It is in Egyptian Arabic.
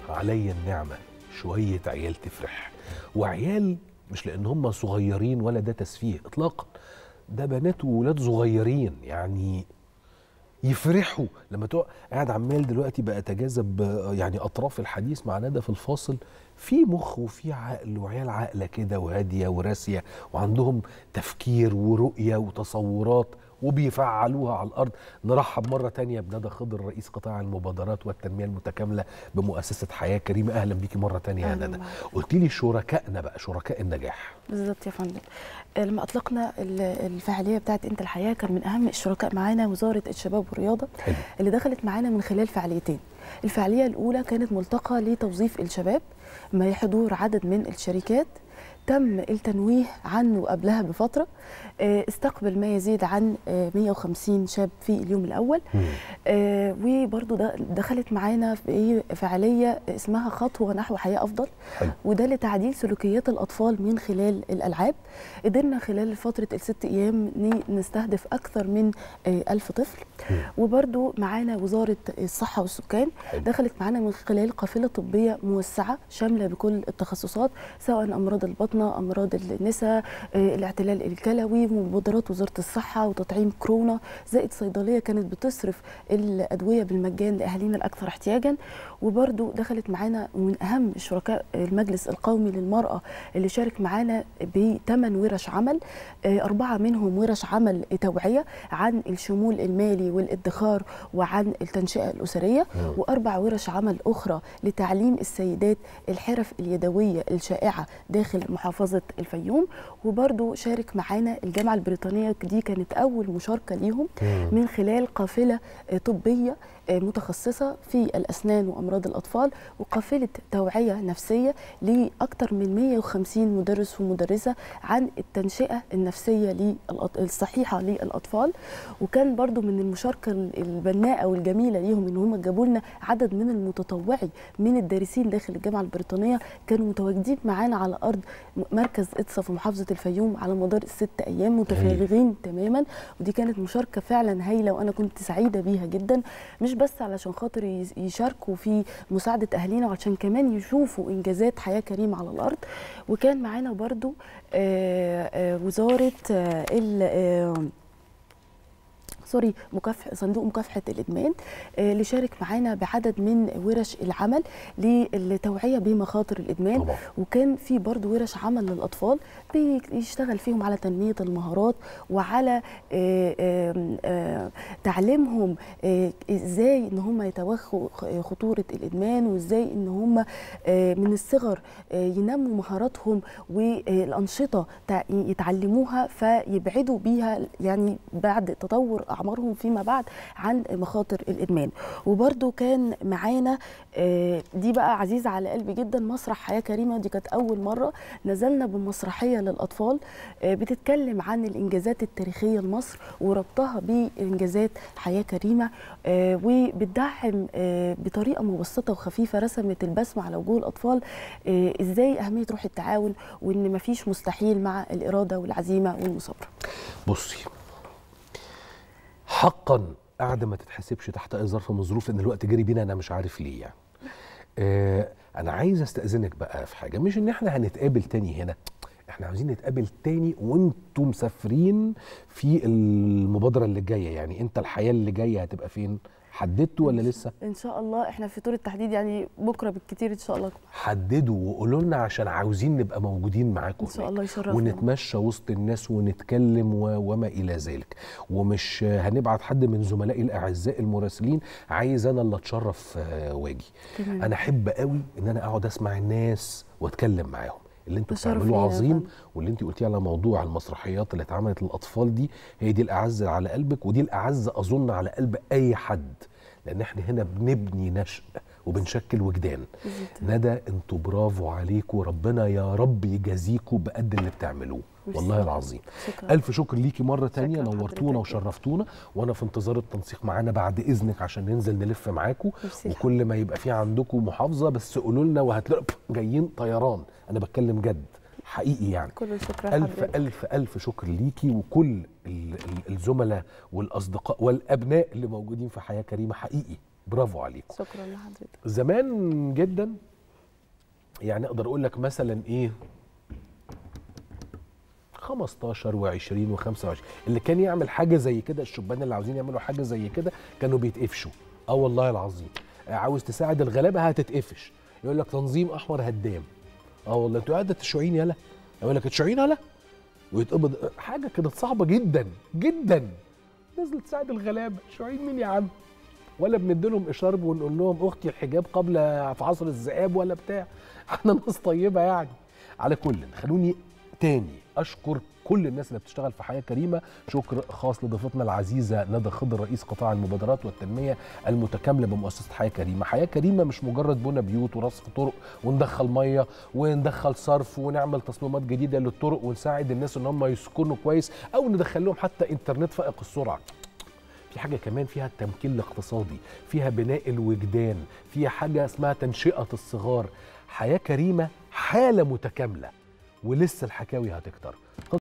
علي النعمة شوية عيال تفرح وعيال مش لأن هم صغيرين ولا ده تسفيه إطلاقا ده بنات وولاد صغيرين يعني يفرحوا لما تقعد قاعد عمال دلوقتي بقى اتجاذب يعني اطراف الحديث مع ندى في الفاصل في مخ وفي عقل وعيال عاقله كده وهاديه وراسيه وعندهم تفكير ورؤيه وتصورات وبيفعلوها على الارض نرحب مره تانية بندى خضر رئيس قطاع المبادرات والتنميه المتكامله بمؤسسه حياه كريمه اهلا بيكي مره تانية يا أهلاً ندى معك. قلت لي شركائنا بقى شركاء النجاح بالظبط يا فندم لما اطلقنا ال- الفعاليه بتاعت انت الحياه كان من اهم الشركاء معانا وزاره الشباب والرياضه حلو اللي دخلت معانا من خلال فعاليتين الفعاليه الاولى كانت ملتقى لتوظيف الشباب مع حضور عدد من الشركات تم التنويه عنه قبلها بفتره آه، استقبل ما يزيد عن آه، 150 شاب في اليوم الاول مم. آه، وبرضو ده- دخلت معانا في إيه فعاليه اسمها خطوه نحو حياه افضل حلو وده لتعديل سلوكيات الأطفال من خلال الألعاب قدرنا خلال فترة الست أيام ن- نستهدف أكثر من آه، ألف طفل مم. وبرضو معانا وزارة الصحة والسكان حلو. دخلت معانا من خلال قافلة طبية موسعة شاملة بكل التخصصات سواء أمراض البطنة أمراض النساء آه، الاعتلال الكلوي مبادرات وزارة الصحة وتطعيم كورونا زائد صيدلية كانت بتصرف الأدوية بالمجان لأهالينا الأكثر احتياجا وبرضو دخلت معانا من أهم شركاء المجلس القومي للمرأة اللي شارك معانا بثمان ورش عمل آه، أربعة منهم ورش عمل توعية عن الشمول المالي والادخار وعن التنشئة الأسرية مم. وأربع ورش عمل أخرى لتعليم السيدات الحرف اليدوية الشائعة داخل محافظة الفيوم وبرضو شارك معانا الجامعة البريطانية دي كانت أول مشاركة ليهم مم. من خلال قافلة آه، طبية آه، متخصصة في الأسنان وأمراض الأطفال وقافلة توعية نفسية لأكثر من 150 مدرس ومدرسة عن التنشئة النفسية للأط- الصحيحة للأطفال وكان برضو من المشاركة البناءة والجميلة ليهم إن هم جابوا لنا عدد من المتطوعي من الدارسين داخل الجامعة البريطانية كانوا متواجدين معانا على أرض مركز إدسا في محافظة الفيوم على مدار الست أيام متفرغين تماما ودي كانت مشاركة فعلا هايلة وأنا كنت سعيدة بيها جدا مش بس علشان خاطر يز- يشاركوا في مساعدة أهالينا وعشان كمان يشوفوا إنجازات حياة كريمة على الأرض وكان معانا برضو آه، آه، وزارة آه، ال آه، سوري مكافح صندوق مكافحه الادمان آه، اللي شارك معانا بعدد من ورش العمل للتوعيه بمخاطر الادمان طبعا وكان في برضه ورش عمل للاطفال بيشتغل فيهم على تنميه المهارات وعلى آه، آه، آه، تعليمهم آه، ازاي ان هم يتوخوا خ- خطوره الادمان وازاي ان هم آه، من الصغر آه، ينموا مهاراتهم والانشطه تع- يتعلموها فيبعدوا بيها يعني بعد تطور اعمارهم فيما بعد عن مخاطر الادمان وبرده كان معانا آه، دي بقى عزيزه على قلبي جدا مسرح حياه كريمه دي كانت اول مره نزلنا بمسرحيه للاطفال آه، بتتكلم عن الانجازات التاريخيه لمصر وربطها بانجازات حياه كريمه آه، وبتدعم آه، بطريقه مبسطه وخفيفه رسمت البسمه على وجوه الاطفال آه، ازاي اهميه روح التعاون وان مفيش مستحيل مع الاراده والعزيمه والمثابره بصي حقا قاعده ما تتحسبش تحت اي ظرف من الظروف ان الوقت جري بينا انا مش عارف ليه يعني آه انا عايز استاذنك بقى في حاجه مش ان احنا هنتقابل تاني هنا احنا عاوزين نتقابل تاني وانتم مسافرين في المبادره اللي جايه يعني انت الحياه اللي جايه هتبقى فين حددتوا ولا لسه ان شاء الله احنا في طور التحديد يعني بكره بالكتير ان شاء الله حددوا وقولوا لنا عشان عاوزين نبقى موجودين معاكم ان شاء هناك. الله يشرفنا ونتمشى وسط الناس ونتكلم و... وما الى ذلك ومش هنبعت حد من زملائي الاعزاء المراسلين عايز انا اللي اتشرف آه، واجي تمام. انا احب قوي ان انا اقعد اسمع الناس واتكلم معاهم اللي انتوا ده شرف بتعملوه لينا يا عظيم فندم. واللي انت قلتيه على موضوع المسرحيات اللي اتعملت للاطفال دي هي دي الاعز على قلبك ودي الاعز اظن على قلب اي حد لان احنا هنا بنبني نشء وبنشكل وجدان بالظبط. ندى انتوا برافو عليكم ربنا يا رب يجازيكم بقد اللي بتعملوه ميرسي. والله العظيم شكرا الف شكر ليكي مره تانية شكرا نورتونا حضرتك. وشرفتونا وانا في انتظار التنسيق معانا بعد اذنك عشان ننزل نلف معاكم ميرسي وكل ما يبقى في عندكم محافظه بس قولوا لنا وهتلاقوا جايين طيران انا بتكلم جد حقيقي يعني كل الشكر ألف لحضرتك. ألف ألف شكر ليكي وكل ال- ال- الزملاء والأصدقاء والأبناء اللي موجودين في حياة كريمة حقيقي برافو عليكم شكرا لحضرتك زمان جدا يعني اقدر اقول لك مثلا ايه 15 و20 و25 اللي كان يعمل حاجه زي كده الشبان اللي عاوزين يعملوا حاجه زي كده كانوا بيتقفشوا اه والله العظيم آه، عاوز تساعد الغلابه هتتقفش يقول لك تنظيم احمر هدام اه والله انتوا قاعده تشعين يلا يقول لك تشعين يلا ويتقبض حاجه كانت صعبه جدا جدا نزل تساعد الغلابه شعين مين يا عم ولا بنديلهم اشارب ونقول لهم اختي الحجاب قبل في عصر الذئاب ولا بتاع احنا ناس طيبه يعني على كل خلوني تاني اشكر كل الناس اللي بتشتغل في حياه كريمه شكر خاص لضيفتنا العزيزه ندى خضر رئيس قطاع المبادرات والتنميه المتكامله بمؤسسه حياه كريمه حياه كريمه مش مجرد بنى بيوت ورصف طرق وندخل ميه وندخل صرف ونعمل تصميمات جديده للطرق ونساعد الناس ان هم يسكنوا كويس او ندخل لهم حتى انترنت فائق السرعه في حاجه كمان فيها التمكين الاقتصادي فيها بناء الوجدان فيها حاجه اسمها تنشئه الصغار حياه كريمه حاله متكامله ولسه الحكاوي هتكتر